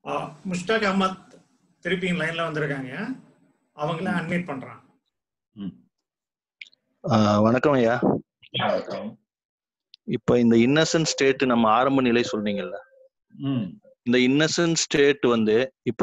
ஆ, முஷ்டாக் அஹமத் திருப்பி லைன்ல வந்திருக்காங்க அவங்கள அட்மிட் பண்றான் ஆஹ் வணக்கம் ஐயா வணக்கம் இப்ப இந்த இன்னசென்ட் ஸ்டேட் நம்ம ஆரம்ப நிலை சொல்றீங்கல்ல ம் இந்த இன்னசென்ட் ஸ்டேட் வந்து இப்ப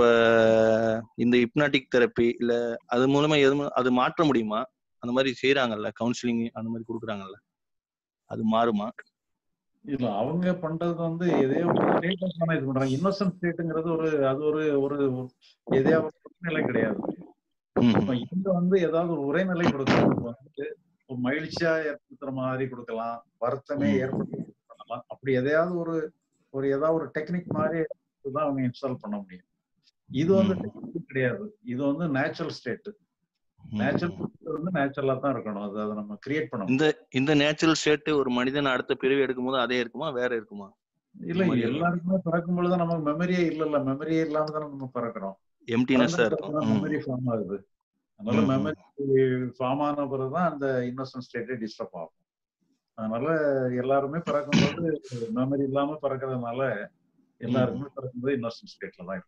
இந்த ஹிப்னாட்டிக் தெரப்பி இல்ல அது மூலமா எதுவும் அது மாற்ற முடியுமா அந்த மாதிரி செய்யறாங்கல்ல கவுன்சிலிங் அந்த மாதிரி கொடுக்குறாங்கல்ல அது மாறுமா இல்ல அவங்க பண்றது வந்து எதையோ ஒரு ஸ்டேட்டஸ் தானே இது பண்றாங்க இன்னோசன்ட் ஸ்டேட்டுங்கிறது ஒரு அது ஒரு ஒரு எதையோ ஒரு உரைநிலை கிடையாது ம், இப்ப இங்க வந்து ஏதாவது ஒரு உரைநிலை கொடுக்கலாம் இப்ப வந்து ஒரு மகிழ்ச்சியா ஏற்படுத்துற மாதிரி கொடுக்கலாம் வருத்தமே ம். ஏற்படுத்தி பண்ணலாம் அப்படி எதையாவது ஒரு ஒரு ஏதாவது ஒரு டெக்னிக் மாதிரி தான் அவங்க இன்ஸ்டால் பண்ண முடியும் இது வந்து ம். technique கிடையாது இது வந்து நேச்சுரல் ஸ்டேட் ம். நேச்சுரல் வந்து நேச்சுரலா தான் இருக்கணும் அது அதை நம்ம கிரியேட் பண்ண இந்த இந்த நேச்சுரல் ஸ்டேட் ஒரு மனிதன் அடுத்த பிரிவு எடுக்கும்போது அதே இருக்குமா வேற இருக்குமா இல்ல இந்த மாதிரி எல்லாருக்குமே பிறக்கும் பொழுது நமக்கு மெமரியே இல்ல மெமரியே இல்லாம தானே நம்ம பிறக்கிறோம் எம்டினஸ் தான் இருக்கும் ம். மெமரி ஃபார்ம் ஆகுது அதனால ம், ம். மெமரி ஃபார்ம் ஆன பிறகுதான் அந்த இன்னோசன்ட் ஸ்டேட்டே டிஸ்டர்ப் ஆகும் அதனால எல்லாருமே பிறக்கும்போது மெமரி இல்லாம பிறக்கிறதுனால எல்லாருக்குமே பிறக்கும்போது இன்னோசன்ட் ஸ்டேட்ல தான் இருக்கும்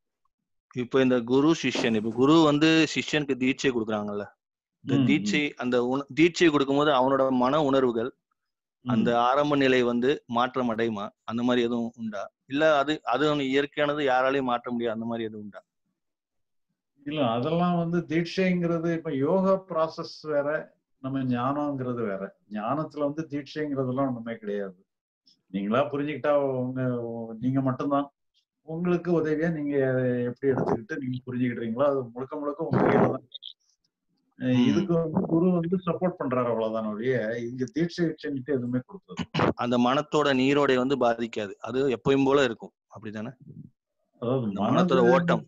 இப்ப இந்த குரு சிஷ்யன் இப்ப குரு வந்து சிஷ்யனுக்கு தீட்சை கொடுக்குறாங்கல்ல இந்த ம், தீட்சை அந்த உண- தீட்சை கொடுக்கும்போது அவனோட மன உணர்வுகள் ம். அந்த ஆரம்ப நிலை வந்து மாற்றம் அடையுமா அந்த மாதிரி எதுவும் உண்டா இல்ல அது அது ஒண்ணு இயற்கையானது யாராலையும் மாற்ற முடியாது அந்த மாதிரி எதுவும் உண்டா இல்ல அதெல்லாம் வந்து தீட்சைங்கிறது இப்ப யோகா ப்ராசஸ் வேற நம்ம ஞானம்ங்கிறது வேற ஞானத்துல வந்து தீட்சைங்கிறதெல்லாம் ஒண்ணுமே கிடையாது நீங்களா புரிஞ்சுக்கிட்டா உங்க நீங்க மட்டும்தான் உங்களுக்கு உதவியா நீங்க எப்படி எடுத்துக்கிட்டு நீங்க புரிஞ்சுக்கிட்டீங்களோ அது முழுக்க முழுக்க உங்க கையில தான் அஹ் ம். இதுக்கு வந்து குரு வந்து சப்போர்ட் பண்றாரு அவ்வளவுதான் ஒழிய இங்க தீட்சை வச்சுட்டு எதுவுமே கொடுத்தது அந்த மனத்தோட நீரோடை வந்து பாதிக்காது அது எப்பயும் போல இருக்கும் அப்படிதானே அதாவது அந்த மனத்தோட மனது ஓட்டம்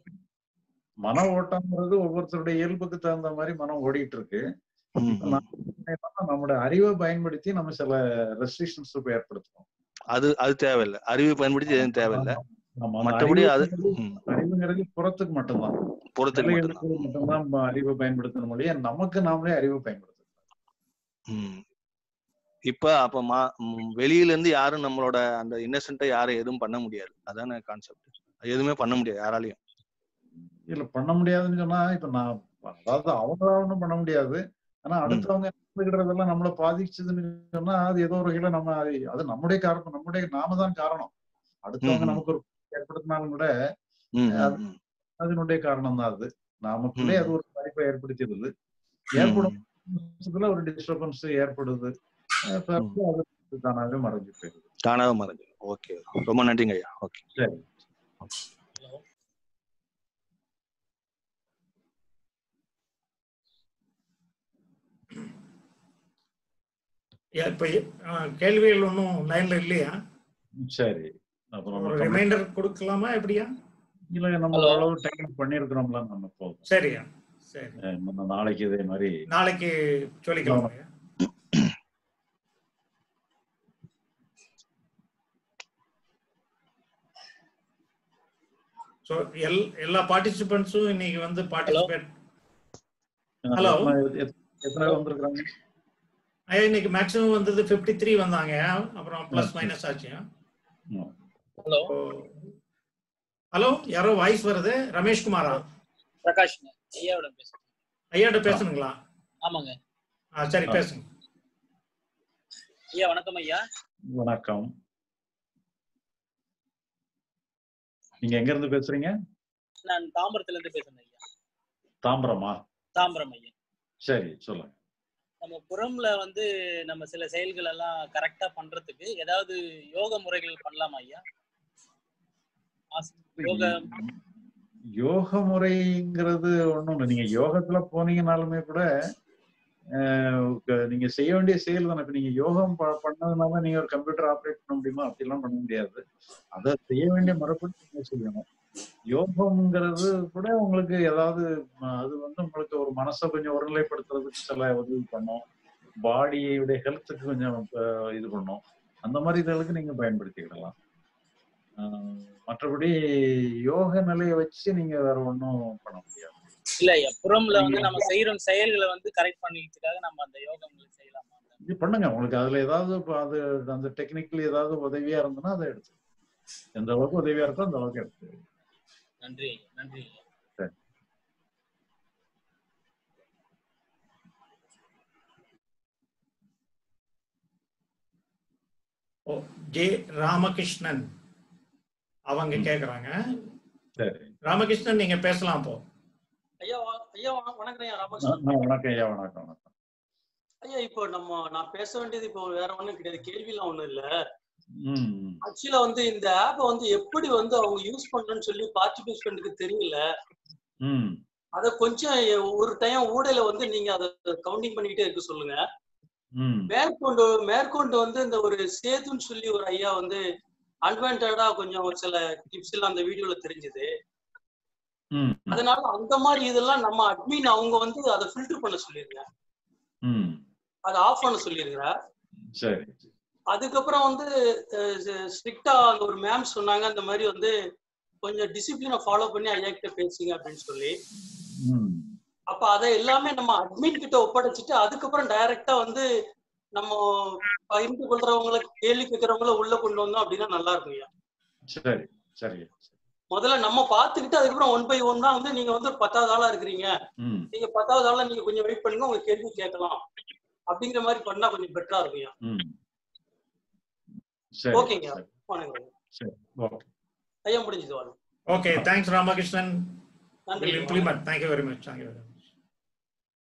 மன ஓட்டம்ங்கிறது ஒவ்வொருத்தருடைய இயல்புக்கு தகுந்த மாதிரி மனம் ஓடிட்டு இருக்கு ம், இப்ப ம். நம்ம நம்மளோட அறிவை பயன்படுத்தி நம்ம சில ரெஸ்ட்ரிக்ஷன்ஸ் ஏற்படுத்துறோம் அது அது தேவையில்லை அறிவு பயன்படுத்தி எதுவும் தேவையில்லை ஆமா, அந்த மற்றபடி அது அறிவுங்கிறது- ம், அறிவுங்கிறது புறத்துக்கு மட்டும்தான் புறத்துக்கு மட்டும்தான் வேலைகளுக்கு மட்டும்தான் நம்ம அறிவை பயன்படுத்தணும் மொழிய நமக்கு நாமளே அறிவை பயன்படுத்தணும் ம். இப்ப அப்ப மா ம், வெளியில இருந்து யாரும் நம்மளோட அந்த இன்னசென்ட்டை யாரும் எதுவும் பண்ண முடியாது அதான கான்செப்ட் எதுவுமே பண்ண முடியாது யாராலையும் இல்ல பண்ண முடியாதுன்னு சொன்னா இப்ப நான் அதாவது அவங்களா ஒண்ணும் பண்ண முடியாது ஆனா அடுத்தவங்க எடுத்துக்கிட்டதெல்லாம் நம்மள பாதிச்சதுன்னு சொன்னா அது ஏதோ ஒரு வகையில நம்ம அது- அது நம்முடைய காரணம் நம்முடைய நாம தான் காரணம் அடுத்தவங்க ம். நமக்கு ஒரு ஏற்படுத்தினாலும் கூட ம், அது- ம், ம். அதனுடைய காரணம் தான் அது நமக்குள்ளே ம். அது ஒரு பாதிப்பை ஏற்படுத்திடுது ம், ஏற்படும் பட்சத்துல ஒரு டிஸ்டர்பன்ஸ் ஏற்படுது அஹ் பிறகு அது தானாவே மறைஞ்சு போயிடுது தானாக மறைஞ்சு ஓகே ரொம்ப நன்றிங்க ஐயா ஓகே சரி ஏ, இப்ப ஆ, கேள்விகள் ஒன்றும் லைன்ல இல்லையா சரி அப்புறம் ஒரு நம்ம கமெண்ட் ரிமைண்டர் கொடுக்கலாமா எப்படியா இல்ல நம்ம Hello. ஓரளவு டைம் பண்ணிருக்கிறோம்ல நம்ம போதும் சரியா சரி அஹ் நம்ம நாளைக்கு இதே மாதிரி நாளைக்கு சொல்லிக்கலாம் ஐயா. So, எல் எல்லா பார்ட்டிசிபென்ட்ஸும் இன்னைக்கு வந்து பார்ட்டிசிபேட் அஹ் Hello. எத்தனை- எத்- எத்தனை பேர் வந்திருக்கிறாங்க ஐயா இன்னைக்கு மேக்ஸிமம் வந்தது 53 த்ரீ வந்தாங்க அப்புறம் ப்ளஸ் Okay. மைனஸ் ஆச்சு ம். ஹலோ ஹலோ யாரோ வாய்ஸ் வருது ரமேஷ் குமாரா பிரகாஷ் ஐயாவோட பேசுறேன் ஐயாட்ட பேசணுங்களா ஆமாங்க ஆ சரி ஆ. பேசுங்க ஐயா வணக்கம் ஐயா வணக்கம் நீங்க எங்க இருந்து பேசுறீங்க நான் தாம்பரத்துல இருந்து பேசுறேன் ஐயா தாம்பரமா தாம்பரம் ஐயா சரி சொல்லுங்க நம்ம புறம்ல வந்து நம்ம சில செயல்கள் எல்லாம் கரெக்டா பண்றதுக்கு ஏதாவது யோக முறைகள் பண்ணலாமா ஐயா ஆஸ்- யோக யோக முறைங்கிறது ஒண்ணும் இல்லை நீங்க யோகத்துல போனீங்கனாலுமே கூட அஹ், க- நீங்க செய்ய வேண்டிய செயல் தானே இப்ப நீங்க யோகம் ப- பண்ணதுனால நீங்க ஒரு கம்ப்யூட்டர் ஆப்ரேட் பண்ண முடியுமா அப்படிலாம் பண்ண முடியாது அதை செய்ய வேண்டிய முறைப்படி நீங்க செய்யணும் யோகம்ங்கிறது கூட உங்களுக்கு ஏதாவது ம, அது வந்து உங்களுக்கு ஒரு மனசை கொஞ்சம் ஒருநிலைப்படுத்துறதுக்கு சில உதவி பண்ணும் பாடியுடைய ஹெல்த்துக்கு கொஞ்சம் அஹ், இது பண்ணும் அந்த மாதிரி இதழுக்கு நீங்க பயன்படுத்திக்கிடலாம் ஆஹ் மற்றபடி யோக நிலையை வச்சு நீங்க வேற ஒண்ணும் பண்ண முடியாது இல்ல ஐயா புறம்ல வந்து நம்ம செய்யற செயல்களை வந்து கரெக்ட் பண்ணிக்கிறதுக்காக நம்ம அந்த யோகங்களை செய்யலாமா இது பண்ணுங்க உங்களுக்கு அதுல ஏதாவது இப்ப அது அந்த டெக்னிக்கல் ஏதாவது உதவியா இருந்ததுன்னா அதை எடுத்து எந்த அளவுக்கு உதவியா இருக்கோ அந்த அளவுக்கு எடுத்து நன்றி ஐயா நன்றி ஐயா ஓ ஜே ராமகிருஷ்ணன் அவங்க ம். கேக்குறாங்க சரி ராமகிருஷ்ணன் நீங்க பேசலாம் அப்போ ஐயா வா- ஐயா வண- வணக்கம் ஐயா ஆ, ராமகிருஷ்ணன் ஆ, வணக்கம் ஐயா வணக்கம் வணக்கம் ஐயா இப்போ நம்ம நான் பேச வேண்டியது இப்போ வேற ஒண்ணும் கிடையாது கேள்விலாம் ஒண்ணும் இல்ல ம் ம். ஆக்சுவலா வந்து இந்த ஆப்பை வந்து எப்படி வந்து அவங்க யூஸ் பண்றேன்னு சொல்லி பார்ட்டிசிபென்ட்க்கு தெரியல ம் அத கொஞ்சம் ஒரு டைம் ஊடையில வந்து நீங்க அதை கவுண்டிங் பண்ணிக்கிட்டே இருக்க சொல்லுங்க ம் மேற்கொண்டு மேற்கொண்டு வந்து இந்த ஒரு சேதுன்னு சொல்லி ஒரு ஐயா வந்து அட்வான்டா கொஞ்சம் ஒரு சில டிப்ஸ் எல்லாம் அந்த வீடியோல தெரிஞ்சது ம் அதனால அந்த மாதிரி இதெல்லாம் நம்ம அட்மின் அவங்க வந்து அதை ஃபில்டர் பண்ண சொல்லிருங்க ம் அதை ஆஃப் பண்ண சொல்லிருங்க சரி அதுக்கப்புறம் வந்து ஸ்ட்ரிக்டா அந்த ஒரு மேம் சொன்னாங்க அந்த மாதிரி வந்து கொஞ்சம் டிசிப்ளினை ஃபாலோ பண்ணி ஐயா கிட்ட பேசுங்க அப்படின்னு சொல்லி ம் அப்ப அதை எல்லாமே நம்ம அட்மின் கிட்ட ஒப்படைச்சிட்டு அதுக்கப்புறம் டைரக்டா வந்து நம்ம பகிர்ந்து கொள்றவங்களை கேள்வி கேட்கறவங்கள உள்ள கொண்டு வந்தோம் அப்படின்னா நல்லா இருக்கும் ஐயா சரி சரி முதல்ல நம்ம பார்த்துக்கிட்டு அதுக்கப்புறம் ஒன் பை ஒன் தான் வந்து நீங்க வந்து ஒரு பத்தாவது ஆளா இருக்கிறீங்க ம் நீங்க பத்தாவது ஆளா நீங்க கொஞ்சம் வெயிட் பண்ணுங்க உங்க கேள்வி கேட்கலாம் அப்படிங்கிற மாதிரி பண்ணா கொஞ்சம் பெட்டரா இருக்கும் ஐயா ம் சரி ஓகேங்க. சரி, வணக்கம் சரி ஓகே ஐயா முடிஞ்சது வாங்க ஓகே தேங்க்ஸ் ராமகிருஷ்ணன் நன்றி will ஐயா. implement thank you very much thank you very much